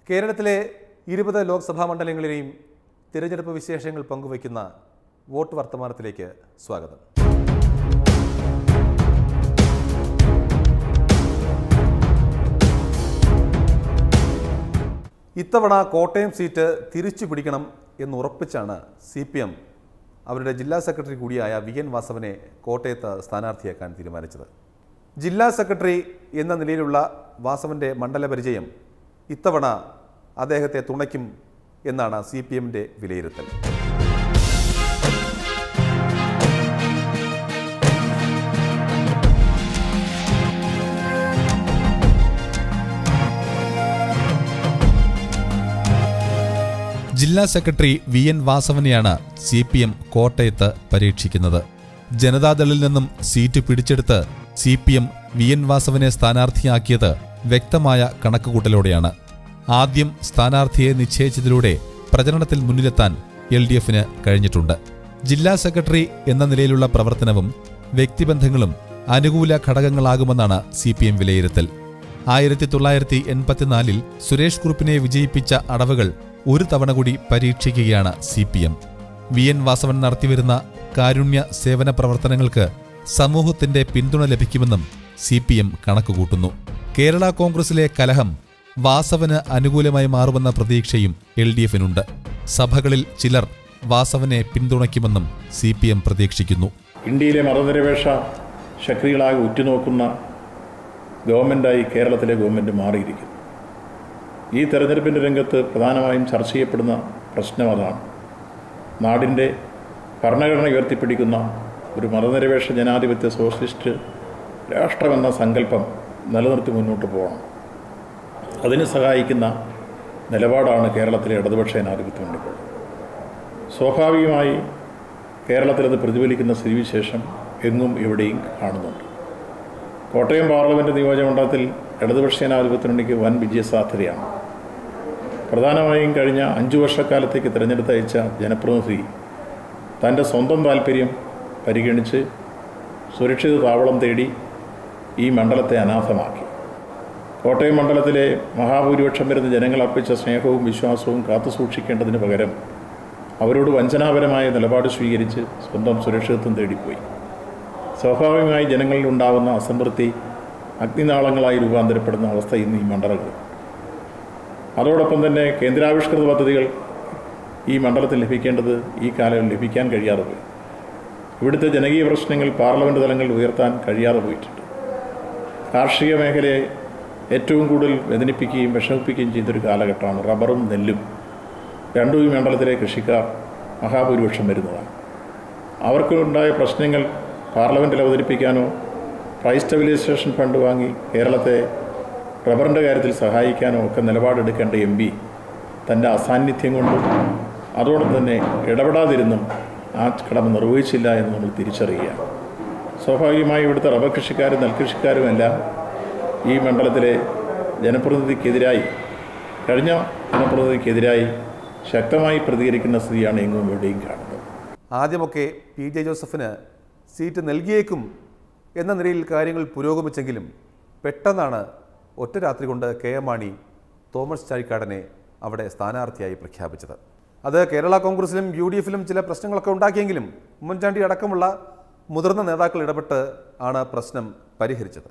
കേരളത്തിലെ ഇരുപത് ലോക്സഭാ മണ്ഡലങ്ങളിലെയും തിരഞ്ഞെടുപ്പ് വിശേഷങ്ങൾ പങ്കുവയ്ക്കുന്ന വോട്ട് വർത്തമാനത്തിലേക്ക് സ്വാഗതം ഇത്തവണ കോട്ടയം സീറ്റ് തിരിച്ചു പിടിക്കണം എന്ന് ഉറപ്പിച്ചാണ് സി പി എം അവരുടെ ജില്ലാ സെക്രട്ടറി കൂടിയായ വി എൻ വാസവനെ കോട്ടയത്ത് സ്ഥാനാർത്ഥിയാക്കാൻ തീരുമാനിച്ചത് ജില്ലാ സെക്രട്ടറി എന്ന നിലയിലുള്ള വാസവന്റെ മണ്ഡല പരിചയം ഇത്തവണ അദ്ദേഹത്തെ തുണയ്ക്കും എന്നാണ് സി പി എമ്മിൻ്റെ വിലയിരുത്തൽ ജില്ലാ സെക്രട്ടറി വി എൻ വാസവനെയാണ് സി പി എം കോട്ടയത്ത് പരീക്ഷിക്കുന്നത് ജനതാദളിൽ നിന്നും സീറ്റ് പിടിച്ചെടുത്ത് C P M V N വാസവനെ സ്ഥാനാർത്ഥിയാക്കിയത് വ്യക്തമായ കണക്കുകൂട്ടലോടെയാണ് ആദ്യം സ്ഥാനാർത്ഥിയെ നിശ്ചയിച്ചതിലൂടെ പ്രചരണത്തിൽ മുന്നിലെത്താൻ എൽ ഡി എഫിന് കഴിഞ്ഞിട്ടുണ്ട് ജില്ലാ സെക്രട്ടറി എന്ന നിലയിലുള്ള പ്രവർത്തനവും വ്യക്തിബന്ധങ്ങളും അനുകൂല ഘടകങ്ങളാകുമെന്നാണ് സി പി എം വിലയിരുത്തൽ ആയിരത്തി തൊള്ളായിരത്തി എൺപത്തിനാലിൽ സുരേഷ് കുറുപ്പിനെ വിജയിപ്പിച്ച അടവുകൾ ഒരു തവണ കൂടി പരീക്ഷിക്കുകയാണ് C P M V N Vasavan നടത്തിവരുന്ന കാരുണ്യ സേവന പ്രവർത്തനങ്ങൾക്ക് സമൂഹത്തിന്റെ പിന്തുണ ലഭിക്കുമെന്നും സി പി എം കണക്കുകൂട്ടുന്നു കേരള കോൺഗ്രസിലെ കലഹം വാസവന് അനുകൂലമായി മാറുമെന്ന പ്രതീക്ഷയും എൽ ഡി എഫിനുണ്ട് സഭകളിൽ ചിലർ വാസവനെ പിന്തുണയ്ക്കുമെന്നും സി പി എം പ്രതീക്ഷിക്കുന്നു ഇന്ത്യയിലെ മതനിരപേക്ഷ ശക്തികളാകെ ഉറ്റുനോക്കുന്ന ഗവൺമെൻറ്റായി കേരളത്തിലെ ഗവൺമെൻറ് മാറിയിരിക്കുന്നു ഈ തെരഞ്ഞെടുപ്പിൻ്റെ രംഗത്ത് പ്രധാനമായും ചർച്ച ചെയ്യപ്പെടുന്ന പ്രശ്നം അതാണ് നാടിൻ്റെ ഭരണഘടന ഉയർത്തിപ്പിടിക്കുന്ന ഒരു മതനിരപേക്ഷ ജനാധിപത്യ സോഷ്യലിസ്റ്റ് രാഷ്ട്രമെന്ന സങ്കല്പം നിലനിർത്തി മുന്നോട്ട് പോകണം അതിന് സഹായിക്കുന്ന നിലപാടാണ് കേരളത്തിലെ ഇടതുപക്ഷ ജനാധിപത്യം കൊണ്ടുപോകുന്നത് സ്വാഭാവികമായി കേരളത്തിലത് പ്രതിഫലിക്കുന്ന സ്ഥിതിവിശേഷം എങ്ങും എവിടെയും കാണുന്നുണ്ട് കോട്ടയം പാർലമെൻറ്റ് നിയോജകമണ്ഡലത്തിൽ ഇടതുപക്ഷ ജനാധിപത്യമുണ്ടെങ്കിൽ വൻ വിജയസാധ്യതയാണ് പ്രധാനമായും കഴിഞ്ഞ അഞ്ചു വർഷക്കാലത്തേക്ക് തിരഞ്ഞെടുത്തയച്ച ജനപ്രതിനിധി തൻ്റെ സ്വന്തം താല്പര്യം പരിഗണിച്ച് സുരക്ഷിത താവളം തേടി ഈ മണ്ഡലത്തെ അനാഥമാക്കി കോട്ടയം മണ്ഡലത്തിലെ മഹാഭൂരിപക്ഷം വരുന്ന ജനങ്ങൾ അർപ്പിച്ച സ്നേഹവും വിശ്വാസവും കാത്തുസൂക്ഷിക്കേണ്ടതിന് പകരം അവരോട് വഞ്ചനാപരമായ നിലപാട് സ്വീകരിച്ച് സ്വന്തം സുരക്ഷിതത്വം തേടിപ്പോയി സ്വാഭാവികമായി ജനങ്ങളിൽ ഉണ്ടാകുന്ന അസംതൃപ്തി അഗ്നിനാളങ്ങളായി രൂപാന്തരപ്പെടുന്ന അവസ്ഥ ഇന്ന് ഈ മണ്ഡലങ്ങളിൽ അതോടൊപ്പം തന്നെ കേന്ദ്രാവിഷ്കൃത പദ്ധതികൾ ഈ മണ്ഡലത്തിൽ ലഭിക്കേണ്ടത് ഈ കാലം ലഭിക്കാൻ കഴിയാതെ പോയി ഇവിടുത്തെ ജനകീയ പ്രശ്നങ്ങൾ പാർലമെൻറ്റ് തലങ്ങളിൽ ഉയർത്താൻ കഴിയാതെ പോയിട്ടുണ്ട് കാർഷിക മേഖലയെ ഏറ്റവും കൂടുതൽ വേദനിപ്പിക്കുകയും വിഷമിപ്പിക്കുകയും ചെയ്തൊരു കാലഘട്ടമാണ് റബ്ബറും നെല്ലും രണ്ടും ഈ മണ്ഡലത്തിലെ കൃഷിക്കാർ മഹാഭൂരിപക്ഷം വരുന്നതാണ് അവർക്കുണ്ടായ പ്രശ്നങ്ങൾ പാർലമെൻറ്റിൽ അവതരിപ്പിക്കാനോ പ്രൈസ് സ്റ്റെബിലൈസേഷൻ ഫണ്ട് വാങ്ങി കേരളത്തെ റബ്ബറിൻ്റെ കാര്യത്തിൽ സഹായിക്കാനോ ഒക്കെ നിലപാടെടുക്കേണ്ട എം പി തൻ്റെ അസാന്നിധ്യം കൊണ്ടും അതോടൊപ്പം തന്നെ ഇടപെടാതിരുന്നും ആ കടമ നിർവഹിച്ചില്ല എന്ന് നമ്മൾ തിരിച്ചറിയുക സ്വാഭാവികമായി ഇവിടുത്തെ റബ്ബർ കൃഷിക്കാരും നെൽകൃഷിക്കാരുമെല്ലാം ഈ മണ്ഡലത്തിലെ ജനപ്രതിനിധിക്കെതിരായി കഴിഞ്ഞ ജനപ്രതിനിധിക്കെതിരായി ശക്തമായി പ്രതികരിക്കുന്ന സ്ഥിതിയാണ് എങ്ങും എവിടെയും കാണുന്നത് ആദ്യമൊക്കെ പി ജെ ജോസഫിന് സീറ്റ് നൽകിയേക്കും എന്ന നിലയിൽ കാര്യങ്ങൾ പുരോഗമിച്ചെങ്കിലും പെട്ടെന്നാണ് ഒറ്റ രാത്രി കൊണ്ട് കെ എം മാണി തോമസ് ചാഴിക്കാടനെ അവിടെ സ്ഥാനാർത്ഥിയായി പ്രഖ്യാപിച്ചത് അത് കേരള കോൺഗ്രസിലും യു ഡി എഫിലും ചില പ്രശ്നങ്ങളൊക്കെ ഉണ്ടാക്കിയെങ്കിലും ഉമ്മൻചാണ്ടി അടക്കമുള്ള മുതിർന്ന നേതാക്കൾ ഇടപെട്ട് ആണ് പ്രശ്നം പരിഹരിച്ചത്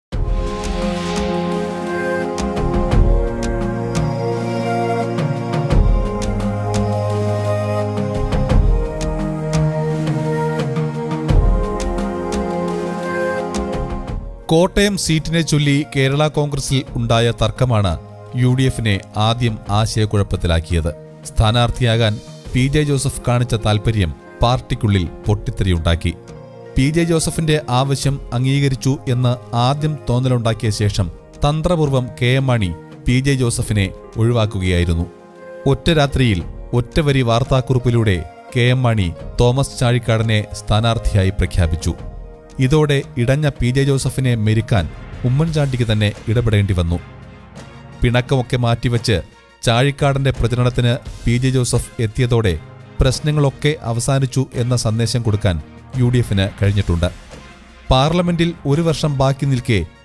കോട്ടയം സീറ്റിനെ ചൊല്ലി കേരള കോൺഗ്രസിൽ ഉണ്ടായ തർക്കമാണ് യു ഡി എഫിനെ ആദ്യം ആശയക്കുഴപ്പത്തിലാക്കിയത് സ്ഥാനാർത്ഥിയാകാൻ പി ജെ ജോസഫ് കാണിച്ച താൽപര്യം പാർട്ടിക്കുള്ളിൽ പൊട്ടിത്തെറിയുണ്ടാക്കി പി ജെ ജോസഫിന്റെ ആവശ്യം അംഗീകരിച്ചു എന്ന് ആദ്യം തോന്നലുണ്ടാക്കിയ ശേഷം തന്ത്രപൂർവ്വം K M Mani P J ജോസഫിനെ ഒഴിവാക്കുകയായിരുന്നു ഒറ്റ രാത്രിയിൽ ഒറ്റവരി വാർത്താക്കുറിപ്പിലൂടെ കെ എം മാണി തോമസ് ചാഴിക്കാടനെ സ്ഥാനാർത്ഥിയായി പ്രഖ്യാപിച്ചു ഇതോടെ ഇടഞ്ഞ പി ജെ ജോസഫിനെ മെരുക്കാൻ ഉമ്മൻചാണ്ടിക്ക് തന്നെ ഇടപെടേണ്ടി വന്നു പിണക്കമൊക്കെ മാറ്റിവെച്ച് ചാഴിക്കാടന്റെ പ്രചരണത്തിന് പി ജെ ജോസഫ് എത്തിയതോടെ പ്രശ്നങ്ങളൊക്കെ അവസാനിച്ചു എന്ന സന്ദേശം കൊടുക്കാൻ യു ഡി എഫിന് കഴിഞ്ഞിട്ടുണ്ട് പാർലമെന്റിൽ ഒരു വർഷം ബാക്കി നിൽക്കെ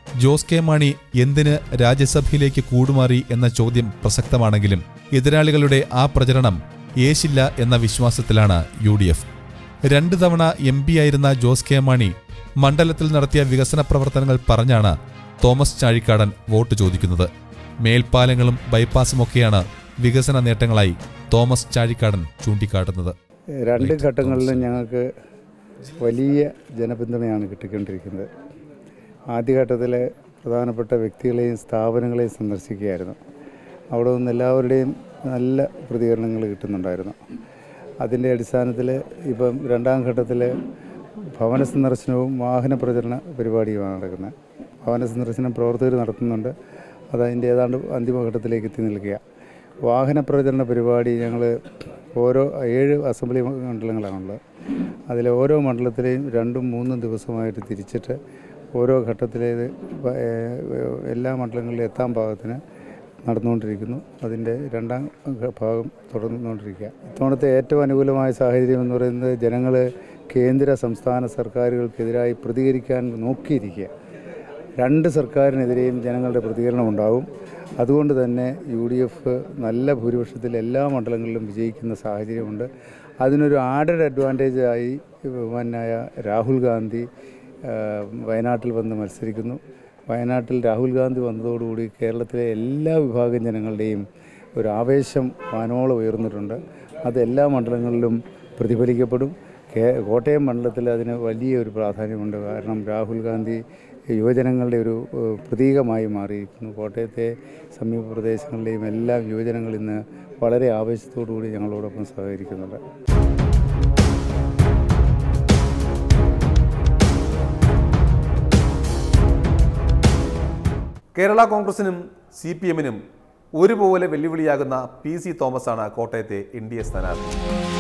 ജോസ് കെ മാണി എന്തിന് രാജ്യസഭയിലേക്ക് കൂടുമാറി എന്ന ചോദ്യം പ്രസക്തമാണെങ്കിലും എതിരാളികളുടെ ആ പ്രചരണം യേശില്ല എന്ന വിശ്വാസത്തിലാണ് യു ഡി എഫ് രണ്ടു തവണ എം ആയിരുന്ന ജോസ് കെ മാണി മണ്ഡലത്തിൽ നടത്തിയ വികസന പ്രവർത്തനങ്ങൾ പറഞ്ഞാണ് തോമസ് ചാഴിക്കാടൻ വോട്ട് ചോദിക്കുന്നത് മേൽപ്പാലങ്ങളും ബൈപ്പാസുമൊക്കെയാണ് വികസന നേട്ടങ്ങളായി തോമസ് ചാഴിക്കാടൻ ചൂണ്ടിക്കാട്ടുന്നത് രണ്ട് ഘട്ടങ്ങളിലും ഞങ്ങൾക്ക് വലിയ ജനപിന്തുണയാണ് കിട്ടിക്കൊണ്ടിരിക്കുന്നത് ആദ്യഘട്ടത്തിൽ പ്രധാനപ്പെട്ട വ്യക്തികളെയും സ്ഥാപനങ്ങളെയും സന്ദർശിക്കുകയായിരുന്നു അവിടെ നിന്ന് എല്ലാവരുടെയും നല്ല പ്രതികരണങ്ങൾ കിട്ടുന്നുണ്ടായിരുന്നു അതിൻ്റെ അടിസ്ഥാനത്തിൽ ഇപ്പം രണ്ടാം ഘട്ടത്തിൽ ഭവന സന്ദർശനവും വാഹന പ്രചരണ പരിപാടിയുമാണ് നടക്കുന്നത് ഭവന സന്ദർശനം പ്രവർത്തകർ നടത്തുന്നുണ്ട് അത് അതിൻ്റെ ഏതാണ്ട് അന്തിമഘട്ടത്തിലേക്ക് എത്തി നിൽക്കുക വാഹന പ്രചരണ പരിപാടി ഞങ്ങൾ ഓരോ ഏഴ് അസംബ്ലി മണ്ഡലങ്ങളാണുള്ളത് അതിൽ ഓരോ മണ്ഡലത്തിലെയും രണ്ടും മൂന്നും ദിവസമായിട്ട് തിരിച്ചിട്ട് ഓരോ ഘട്ടത്തിലേത് പ- ഏഹ് എല്ലാ മണ്ഡലങ്ങളിലും എത്താൻ പാകത്തിന് നടന്നുകൊണ്ടിരിക്കുന്നു അതിൻ്റെ രണ്ടാം ഘ- ഭാഗം തുടർന്നുകൊണ്ടിരിക്കുക ഇത്തവണത്തെ ഏറ്റവും അനുകൂലമായ സാഹചര്യം എന്ന് പറയുന്നത് ജനങ്ങൾ കേന്ദ്ര സംസ്ഥാന സർക്കാരുകൾക്കെതിരായി പ്രതികരിക്കാൻ നോക്കിയിരിക്കുക രണ്ട് സർക്കാരിനെതിരെയും ജനങ്ങളുടെ പ്രതികരണം ഉണ്ടാവും അതുകൊണ്ട് തന്നെ യു ഡി എഫ് നല്ല ഭൂരിപക്ഷത്തിൽ എല്ലാ മണ്ഡലങ്ങളിലും വിജയിക്കുന്ന സാഹചര്യമുണ്ട് അതിനൊരു ആഡഡ് അഡ്വാൻറ്റേജ് ആയി ബഹുമാനായ രാഹുൽ ഗാന്ധി ആ, വയനാട്ടിൽ വന്ന് മത്സരിക്കുന്നു വയനാട്ടിൽ രാഹുൽ ഗാന്ധി വന്നതോടുകൂടി കേരളത്തിലെ എല്ലാ വിഭാഗം ജനങ്ങളുടെയും ഒരു ആവേശം വാനോളം ഉയർന്നിട്ടുണ്ട് അത് എല്ലാ മണ്ഡലങ്ങളിലും പ്രതിഫലിക്കപ്പെടും കേ കോട്ടയം മണ്ഡലത്തിൽ അതിന് വലിയൊരു പ്രാധാന്യമുണ്ട് കാരണം രാഹുൽ ഗാന്ധി യുവജനങ്ങളുടെ ഒരു ഏഹ്, പ്രതീകമായി മാറിയിരിക്കുന്നു കോട്ടയത്തെ സമീപ പ്രദേശങ്ങളിലെയും എല്ലാ യുവജനങ്ങൾ ഇന്ന് വളരെ ആവേശത്തോടു കൂടി ഞങ്ങളോടൊപ്പം സഹകരിക്കുന്നുണ്ട് കേരള കോൺഗ്രസിനും സി പി എമ്മിനും ഒരുപോലെ വെല്ലുവിളിയാകുന്ന പി സി തോമസാണ് കോട്ടയത്തെ എൻ ഡി എ സ്ഥാനാർത്ഥി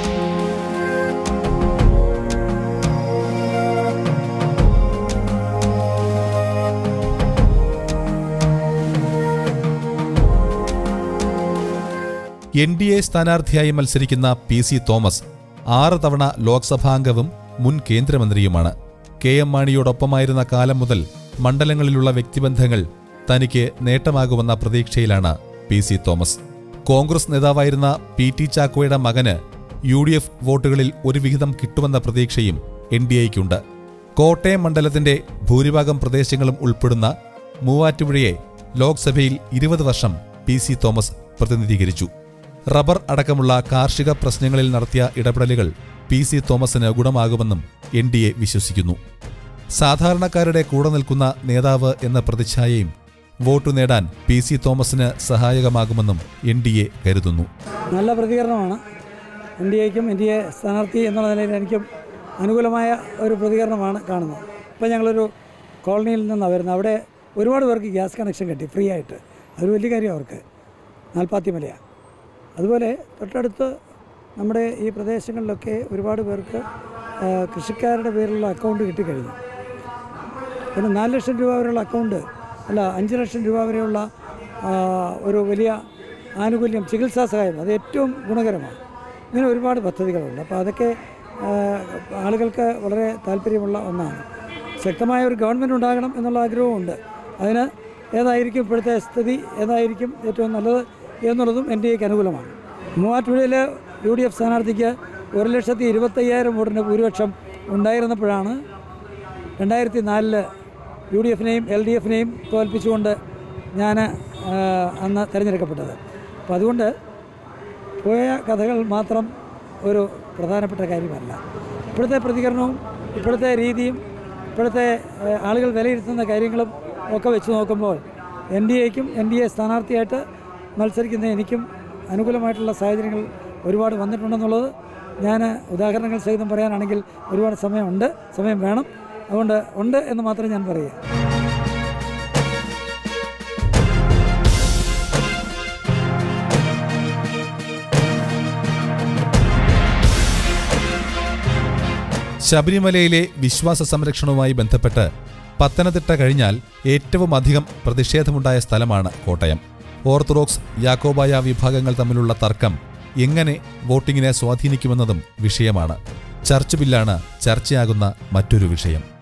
എൻ ഡി എ സ്ഥാനാർത്ഥിയായി മത്സരിക്കുന്ന പി സി തോമസ് ആറ് തവണ ലോക്സഭാംഗവും മുൻ കേന്ദ്രമന്ത്രിയുമാണ് കെ എം മാണിയോടൊപ്പമായിരുന്ന കാലം മുതൽ മണ്ഡലങ്ങളിലുള്ള വ്യക്തിബന്ധങ്ങൾ തനിക്ക് നേട്ടമാകുമെന്ന പ്രതീക്ഷയിലാണ് പി സി തോമസ് കോൺഗ്രസ് നേതാവായിരുന്ന പി ടി ചാക്കോയുടെ മകന് യു ഡി എഫ് വോട്ടുകളിൽ ഒരു വിഹിതം കിട്ടുമെന്ന പ്രതീക്ഷയും എൻ ഡി എക്കുണ്ട് കോട്ടയം മണ്ഡലത്തിന്റെ ഭൂരിഭാഗം പ്രദേശങ്ങളും ഉൾപ്പെടുന്ന മൂവാറ്റുപുഴയെ ലോക്സഭയിൽ ഇരുപത് വർഷം പി സി തോമസ് പ്രതിനിധീകരിച്ചു റബ്ബർ അടക്കമുള്ള കാർഷിക പ്രശ്നങ്ങളിൽ നടത്തിയ ഇടപെടലുകൾ പി സി തോമസിന് ഗുണമാകുമെന്നും എൻ ഡി എ വിശ്വസിക്കുന്നു സാധാരണക്കാരുടെ കൂടെ നിൽക്കുന്ന നേതാവ് എന്ന പ്രതിച്ഛായയും വോട്ടു നേടാൻ പി സി തോമസിന് സഹായകമാകുമെന്നും എൻ ഡി എ കരുതുന്നു നല്ല പ്രതികരണമാണ് എൻ ഡി എക്കും എൻ ഡി എ സ്ഥാനാർത്ഥി എന്നുള്ള നിലയിൽ എനിക്കും അനുകൂലമായ ഒരു പ്രതികരണമാണ് കാണുന്നത് ഇപ്പം ഞങ്ങളൊരു കോളനിയിൽ നിന്നാണ് വരുന്നത് അവിടെ ഒരുപാട് പേർക്ക് ഗ്യാസ് കണക്ഷൻ കിട്ടി ഫ്രീ ആയിട്ട് അതൊരു വലിയ കാര്യം അവർക്ക് നാൽപ്പാത്തി മലയാണ് അതുപോലെ തൊട്ടടുത്ത് നമ്മുടെ ഈ പ്രദേശങ്ങളിലൊക്കെ ഒരുപാട് പേർക്ക് ആ, കൃഷിക്കാരുടെ പേരിലുള്ള അക്കൗണ്ട് കിട്ടിക്കഴിഞ്ഞു പിന്നെ നാല് ലക്ഷം രൂപ വരെയുള്ള അക്കൗണ്ട് അല്ല അഞ്ച് ലക്ഷം രൂപ വരെയുള്ള ആ, ഒരു വലിയ ആനുകൂല്യം ചികിത്സാ സഹായം അത് ഏറ്റവും ഗുണകരമാണ് ഇങ്ങനെ ഒരുപാട് പദ്ധതികളുണ്ട് അപ്പോൾ അതൊക്കെ ആ, ആളുകൾക്ക് വളരെ താല്പര്യമുള്ള ഒന്നാണ് ശക്തമായ ഒരു ഗവൺമെൻറ് ഉണ്ടാകണം എന്നുള്ള ആഗ്രഹവുമുണ്ട് അതിന് ഏതായിരിക്കും ഇപ്പോഴത്തെ സ്ഥിതി ഏതായിരിക്കും ഏറ്റവും നല്ലത് എന്നുള്ളതും എൻ ഡി എക്ക് അനുകൂലമാണ് മൂവാറ്റുപുഴയിൽ യു ഡി എഫ് സ്ഥാനാർത്ഥിക്ക് ഒരു ലക്ഷത്തി ഇരുപത്തയ്യായിരം വോട്ടിൻ്റെ ഭൂരിപക്ഷം ഉണ്ടായിരുന്നപ്പോഴാണ് രണ്ടായിരത്തി നാലില് യു ഡി എഫിനെയും എൽ ഡി എഫിനെയും തോൽപ്പിച്ചുകൊണ്ട് ഞാൻ അന്ന് തിരഞ്ഞെടുക്കപ്പെട്ടത് അപ്പോൾ അതുകൊണ്ട് പോയ കഥകൾ മാത്രം ഒരു പ്രധാനപ്പെട്ട കാര്യമല്ല ഇപ്പോഴത്തെ പ്രതികരണവും ഇപ്പോഴത്തെ രീതിയും ഇപ്പോഴത്തെ ഏഹ്, ആളുകൾ വിലയിരുത്തുന്ന കാര്യങ്ങളും ഒക്കെ വെച്ച് നോക്കുമ്പോൾ എൻ ഡി എക്കും എൻ ഡി എ സ്ഥാനാർത്ഥിയായിട്ട് മത്സരിക്കുന്ന എനിക്കും അനുകൂലമായിട്ടുള്ള സാഹചര്യങ്ങൾ ഒരുപാട് വന്നിട്ടുണ്ടെന്നുള്ളത് ഞാൻ ഉദാഹരണങ്ങൾ സഹിതം പറയാനാണെങ്കിൽ ഒരുപാട് സമയമുണ്ട് സമയം വേണം അതുകൊണ്ട് ഉണ്ട് എന്ന് മാത്രമേ ഞാൻ പറയുക ശബരിമലയിലെ വിശ്വാസ സംരക്ഷണവുമായി ബന്ധപ്പെട്ട് പത്തനംതിട്ട കഴിഞ്ഞാൽ ഏറ്റവും അധികം പ്രതിഷേധമുണ്ടായ സ്ഥലമാണ് കോട്ടയം ഓർത്തഡോക്സ് യാക്കോബായ വിഭാഗങ്ങൾ തമ്മിലുള്ള തർക്കം എങ്ങനെ വോട്ടിങ്ങിനെ സ്വാധീനിക്കുമെന്നതും വിഷയമാണ് ചർച്ച് ബില്ലാണ് ചർച്ചയാകുന്ന മറ്റൊരു വിഷയം